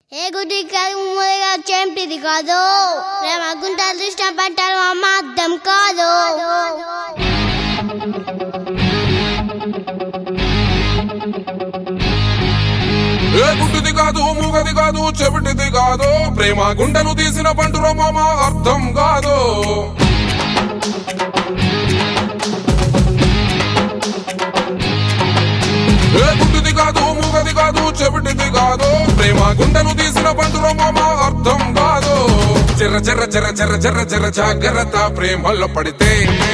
ఏ గుడి కాదు ముందుగా చెంపిది కాదు ప్రేమ గుంటలు ఇష్టపడ్డారు అమ్మ అర్థం కాదు ఏ గుడ్డిది కాదు మూగది కాదు చెవిటిది కాదు ప్రేమ గుండెను తీసిన పండుర మామ అర్థం కాదు ఏ గుడ్డిది కాదు మూగది కాదు చెవిటిది కాదు ప్రేమ గుండెను తీసిన పండుర మామ అర్థం కాదు చెర్ర చెర్ర చెర్ర చెర్ర చెర్ర చెర్ర జాగ్రత్త ప్రేమల్లో పడితే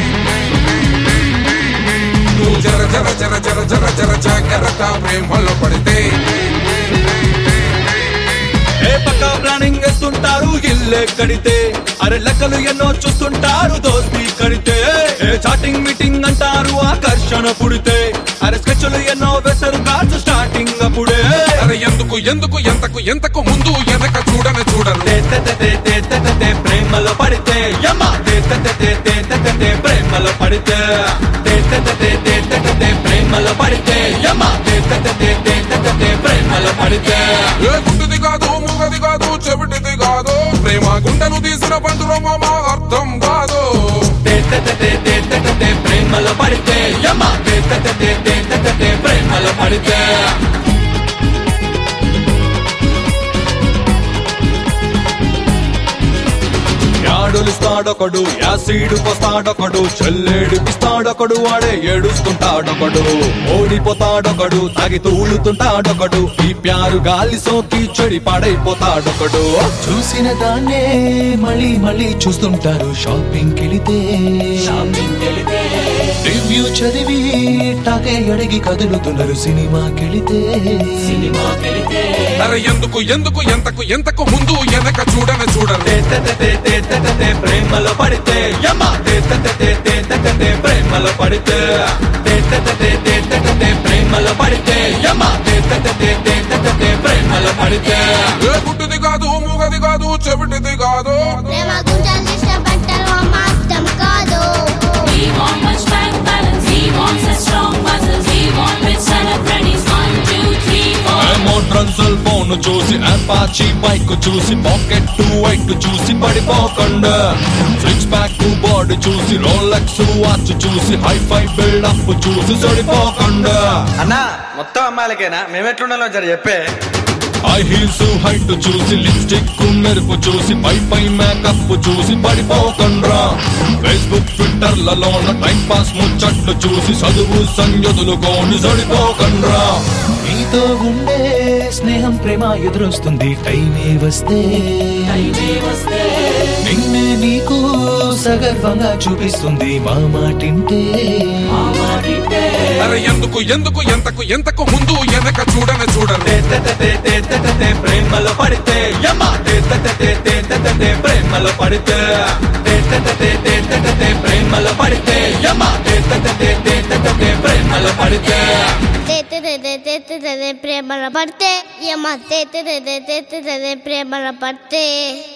నువ్వు చెర్ర చెర్ర చెర్ర చెర్ర చెర్ర చెర్ర జాగ్రత్త ప్రేమల్లో పడితే ఏ పక్క ప్లానింగ్ వేస్తుంటారు ఇల్లే కడితే అరే లెక్కలు ఎన్నో చూస్తుంటారు దోస్తి కడితే ఏ చాటింగ్ మీటింగ్ అంటారు ఆకర్షణ పుడితే అరే స్కెచ్లు ఎన్నో వేసారు కాదు స్టార్టింగ్ అప్పుడే అరే ఎందుకు ఎందుకు ఎంతకు ఎంతకు ముందు వెనక చూడని చూడరు తే తే తే తే తే తే తే తే ప్రేమలో పడితే యమ్మ తే తే తే తే తే తే తే తే ప్రేమలో పడితే తే తే తే తే తే తే తే తే ప్రేమలో పడితే యమ్మ తే తే తే తే తే తే తే తే ప్రేమలో పడితే ఏ గుడ్డిది కాదు మూగది కాదు చెవిటిది కాదు ప్రేమ గుండెను తీసిన పండుర మామ అర్థం కాదు తే తే తే తే తే తే తే తే ప్రేమలో పడితే యమ్మ తే తే తే తే తే తే తే తే ప్రేమలో పడితే యాడులుస్తాడొకడు యాసీడు పోస్తాడొకడు చెల్లేడిపిస్తాడొకడు వాడే ఏడుస్తుంటాడొకడు ఓడిపోతాడొకడు తాగి తూలుతుంటాడొకడు ఈ ప్యారు గాలి సోకి చెడి పాడైపోతాడొకడు చూసిన దాన్నే మళ్ళీ మళ్ళీ చూస్తుంటారు షాపింగ్ కెళితే రివ్యూ చదివి టాకే అడిగి కదులుతున్నారు సినిమా కెళితే అరే ఎందుకు ఎందుకు ఎంతకు ఎంతకు ముందు వెనక చూడని చూడరు తే తే తే తే తే తే తే తే ప్రేమలో పడితే యమ్మ తే తే తే తే తే తే తే తే ప్రేమలో పడితే తే తే తే తే తే తే తే తే ప్రేమలో పడితే యమ్మ తే తే తే తే తే తే తే తే ప్రేమలో పడితే ఏ గుడ్డిది కాదు మూగది కాదు చెవిటిది కాదు ప్రేమ గుంటలు ఇష్టపడ్డారు అమ్మ అర్థం కాదు We want much bank balance. He wants a strong muscles. He want rich celebrities. One, two, three, four. Modern cell phone చూసి అపాచీ బైక్ చూసి పాకెట్ వైట్ చూసి పడిపోకుండా సిక్స్ ప్యాక్ బాడీ చూసి రోలెక్స్ వాచ్ చూసి హైఫై బిల్డప్ చూసి సడిపోకుండా అన్నా మొత్తం అమ్మాయిలకేనా మేమెట్లుండాలో జర చెప్పే హై హీల్స్ హైట్ చూసి లిప్స్టిక్ మెరుపు చూసి పై పై మేకప్ చూసి పడిపోకండ్రా ఫేస్బుక్ ట్విట్టర్ లలోన టైం పాస్ ముచ్చట్లు చూసి చదువు సంయోధులు కోని సడిపోకండ్రా నీతో ఉండే స్నేహం ప్రేమ ఎదురొస్తుంది టైమే వస్తే నిన్నే నీకు సగర్వంగా చూపిస్తుంది మా మాటింటే అరే ఎందుకు ఎందుకు ఎంతకు ఎంతకు ముందు వెనక చూడని చూడరు తే తే తే తే తే తే తే తే ప్రేమలో పడితే యమ్మ తే తే తే తే తే తే తే తే ప్రేమలో పడితే తే తే తే తే తే తే తే తే ప్రేమలో పడితే యమ్మ తే తే తే తే తే తే తే తే ప్రేమలో పడితే తేతే తేతే తేతే ప్రేమల పడితే ఏమ తేతే తేతే తేతే ప్రేమల పడితే